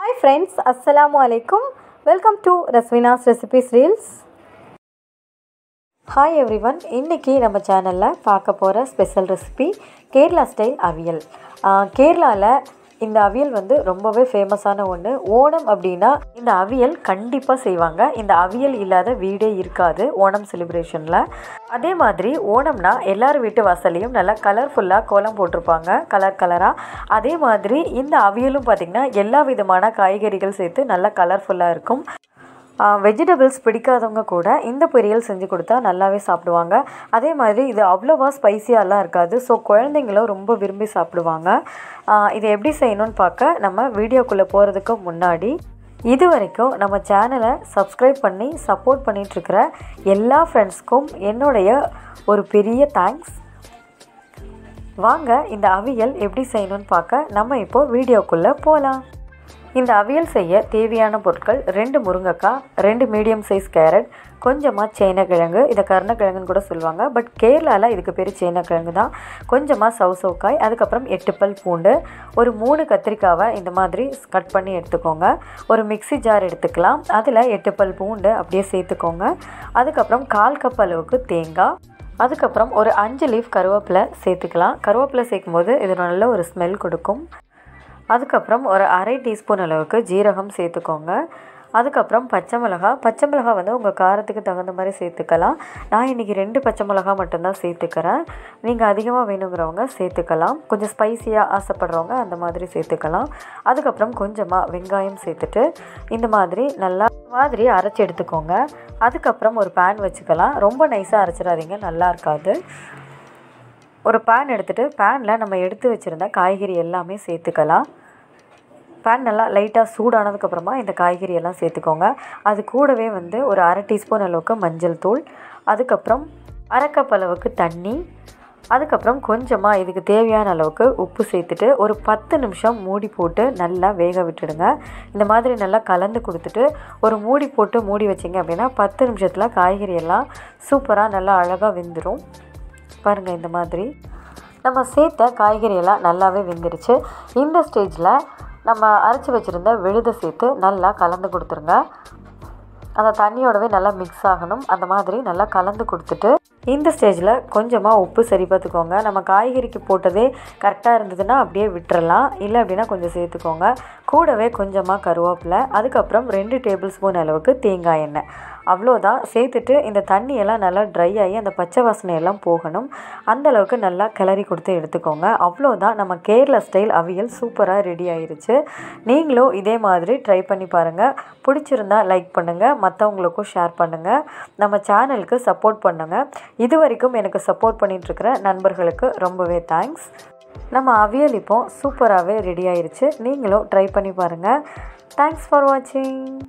hi friends அஸ்ஸலாமு அலைக்கும் welcome to Raswinas recipes reels hi everyone இன்றைக்கி நம்ம சேனலில் பார்க்க போகிற special recipe Kerala style avial கேரளாவில் இந்த அவியல் வந்து ரொம்பவே ஃபேமஸான ஒன்று ஓணம் அப்படின்னா இந்த அவியல் கண்டிப்பாக செய்வாங்க இந்த அவியல் இல்லாத வீடே இருக்காது ஓணம் செலிப்ரேஷனில் அதே மாதிரி ஓணம்னா எல்லார் வீட்டு வாசல்லையும் நல்லா கலர்ஃபுல்லாக கோலம் போட்டிருப்பாங்க கலர் கலராக அதே மாதிரி இந்த அவியலும் பார்த்திங்கன்னா எல்லா விதமான காய்கறிகள் சேர்த்து நல்லா கலர்ஃபுல்லாக இருக்கும் வெஜிடபிள்ஸ் பிடிக்காதவங்க கூட இந்த பொரியல் செஞ்சு கொடுத்தா நல்லாவே சாப்பிடுவாங்க அதே மாதிரி இது அவ்வளோவா ஸ்பைசியாலாம் இருக்காது ஸோ குழந்தைங்களும் ரொம்ப விரும்பி சாப்பிடுவாங்க இதை எப்படி செய்யணும்னு பார்க்க நம்ம வீடியோக்குள்ளே போகிறதுக்கு முன்னாடி இது வரைக்கும் நம்ம சேனலை சப்ஸ்கிரைப் பண்ணி சப்போர்ட் பண்ணிகிட்ருக்கிற எல்லா ஃப்ரெண்ட்ஸ்க்கும் என்னுடைய ஒரு பெரிய தேங்க்ஸ் வாங்க இந்த அவியல் எப்படி செய்யணும்னு பார்க்க நம்ம இப்போது வீடியோக்குள்ளே போகலாம் இந்த அவியல் செய்ய தேவையான பொருட்கள் ரெண்டு முருங்கைக்காய் ரெண்டு மீடியம் சைஸ் கேரட் கொஞ்சமாக சேனக்கிழங்கு இதை கருணக்கிழங்குன்னு கூட சொல்லுவாங்க பட் கேரளாவில் இதுக்கு பேர் சேனக்கிழங்கு தான் கொஞ்சமாக சவுசவுக்காய் அதுக்கப்புறம் எட்டு பல் பூண்டு ஒரு மூணு கத்திரிக்காவை இந்த மாதிரி கட் பண்ணி எடுத்துக்கோங்க ஒரு மிக்சி ஜார் எடுத்துக்கலாம் அதில் எட்டு பல் பூண்டு அப்படியே சேர்த்துக்கோங்க அதுக்கப்புறம் கால் கப் அளவுக்கு தேங்காய் அதுக்கப்புறம் ஒரு அஞ்சு லீஃப் கருவேப்பிலை சேர்த்துக்கலாம் கருவேப்பிலை சேர்க்கும் போது இது நல்ல ஒரு ஸ்மெல் கொடுக்கும் அதுக்கப்புறம் ஒரு அரை டீஸ்பூன் அளவுக்கு ஜீரகம் சேர்த்துக்கோங்க அதுக்கப்புறம் பச்சை மிளகா பச்சை மிளகா வந்து உங்கள் காரத்துக்கு தகுந்த மாதிரி சேர்த்துக்கலாம் நான் இன்றைக்கி ரெண்டு பச்சை மிளகா மட்டும்தான் சேர்த்துக்கிறேன் நீங்கள் அதிகமாக வேணுங்கிறவங்க சேர்த்துக்கலாம் கொஞ்சம் ஸ்பைசியாக ஆசைப்படுறவங்க அந்த மாதிரி சேர்த்துக்கலாம் அதுக்கப்புறம் கொஞ்சமாக வெங்காயம் சேர்த்துட்டு இந்த மாதிரி நல்லா மாதிரி அரைச்சி எடுத்துக்கோங்க அதுக்கப்புறம் ஒரு பேன் வச்சுக்கலாம் ரொம்ப நைஸாக அரைச்சிடாதீங்க நல்லா இருக்காது ஒரு பேன் எடுத்துகிட்டு பேனில் நம்ம எடுத்து வச்சுருந்த காய்கறி எல்லாமே சேர்த்துக்கலாம் பேன் நல்லா லைட்டாக சூடானதுக்கப்புறமா இந்த காய்கறி எல்லாம் சேர்த்துக்கோங்க அது கூடவே வந்து ஒரு அரை டீஸ்பூன் அளவுக்கு மஞ்சள் தூள் அதுக்கப்புறம் அரை கப் அளவுக்கு தண்ணி அதுக்கப்புறம் கொஞ்சமாக இதுக்கு தேவையான அளவுக்கு உப்பு சேர்த்துட்டு ஒரு பத்து நிமிஷம் மூடி போட்டு நல்லா வேக விட்டுடுங்க இந்த மாதிரி நல்லா கலந்து கொடுத்துட்டு ஒரு மூடி போட்டு மூடி வச்சிங்க அப்படின்னா பத்து நிமிஷத்தில் காய்கறி எல்லாம் சூப்பராக நல்லா அழகாக வெந்துடும் பாருங்கள் இந்த மாதிரி நம்ம சேர்த்த காய்கறியெல்லாம் நல்லாவே வெந்துருச்சு இந்த ஸ்டேஜில் நம்ம அரைச்சி வச்சுருந்த விழுதை சேர்த்து நல்லா கலந்து கொடுத்துருங்க அந்த தண்ணியோடவே நல்லா மிக்ஸ் ஆகணும் அந்த மாதிரி நல்லா கலந்து கொடுத்துட்டு இந்த ஸ்டேஜில் கொஞ்சமாக உப்பு சரி பார்த்துக்கோங்க நம்ம காய்கறிக்கு போட்டதே கரெக்டாக இருந்ததுன்னா அப்படியே விட்டுறலாம் இல்லை அப்படின்னா கொஞ்சம் சேர்த்துக்கோங்க கூடவே கொஞ்சமாக கருவேப்பிலை அதுக்கப்புறம் ரெண்டு டேபிள் ஸ்பூன் அளவுக்கு தேங்காய் எண்ணெய் அவ்வளோதான் சேர்த்துட்டு இந்த தண்ணியெல்லாம் நல்லா ட்ரை ஆகி அந்த பச்சை வாசனை எல்லாம் போகணும் அந்தளவுக்கு நல்லா கிளறி கொடுத்து எடுத்துக்கோங்க அவ்வளோதான் நம்ம கேரளா ஸ்டைல் அவியல் சூப்பராக ரெடி ஆயிருச்சு நீங்களும் இதே மாதிரி ட்ரை பண்ணி பாருங்கள் பிடிச்சிருந்தா லைக் பண்ணுங்கள் மற்றவங்களுக்கும் ஷேர் பண்ணுங்கள் நம்ம சேனலுக்கு சப்போர்ட் பண்ணுங்கள் இது வரைக்கும் எனக்கு சப்போர்ட் பண்ணிகிட்ருக்கிற நண்பர்களுக்கு ரொம்பவே தேங்க்ஸ் நம்ம அவியல் இப்போ சூப்பராகவே ரெடி ஆயிருச்சு நீங்களும் ட்ரை பண்ணி பாருங்கள் தேங்க்ஸ் ஃபார் வாட்சிங்